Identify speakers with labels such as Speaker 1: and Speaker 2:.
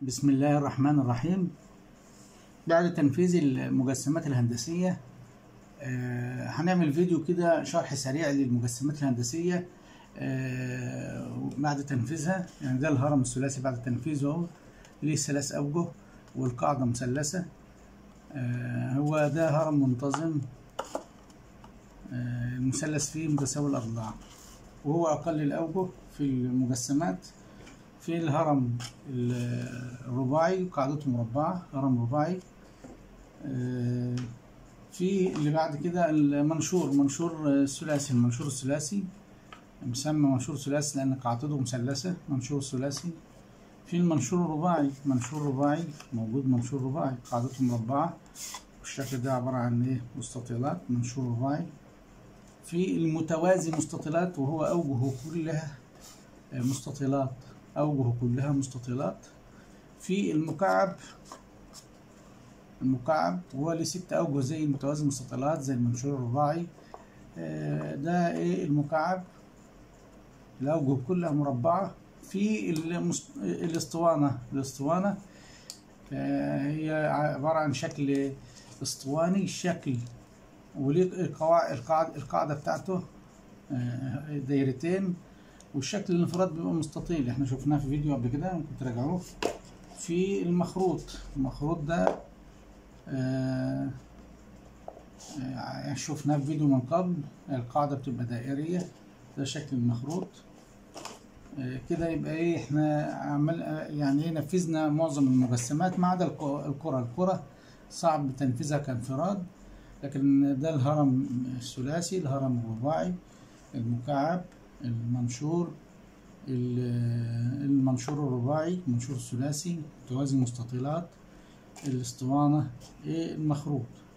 Speaker 1: بسم الله الرحمن الرحيم بعد تنفيذ المجسمات الهندسية آه، هنعمل فيديو كده شرح سريع للمجسمات الهندسية آه، بعد تنفيذها يعني ده الهرم الثلاثي بعد تنفيذه اهو ليه ثلاث أوجه والقاعدة مثلثة آه، هو ده هرم منتظم آه، المثلث فيه متساوي الأضلاع وهو أقل الأوجه في المجسمات في الهرم الرباعي قاعدته مربعة هرم رباعي آه، في اللي بعد كده المنشور منشور ثلاثي المنشور الثلاثي مسمى منشور ثلاثي لأن قاعدته مثلثة منشور ثلاثي في المنشور الرباعي منشور رباعي موجود منشور رباعي قاعدته مربعة والشكل ده عبارة عن ايه مستطيلات منشور رباعي في المتوازي مستطيلات وهو أوجهه كلها مستطيلات أوجهه كلها مستطيلات في المكعب المكعب هو ليه ست أوجه زي المتوازي المستطيلات زي المنشور الرباعي آه، ده إيه المكعب الأوجه كلها مربعة في المست... الاسطوانة الاسطوانة آه، هي عبارة عن شكل اسطواني الشكل وليه القواعد القاعدة, القاعدة بتاعته آه، دايرتين والشكل الانفراد بيبقى مستطيل احنا شفناه في فيديو قبل كده ممكن تراجعوه في المخروط المخروط ده آه آه شفناه في فيديو من قبل القاعدة بتبقى دائرية ده شكل المخروط آه كده يبقى ايه احنا عمل يعني ايه نفذنا معظم المجسمات ما عدا الكرة الكرة صعب تنفيذها كانفراد لكن ده الهرم الثلاثي الهرم الرباعي المكعب المنشور المنشور الرباعي المنشور الثلاثي متوازي مستطيلات الاسطوانة المخروط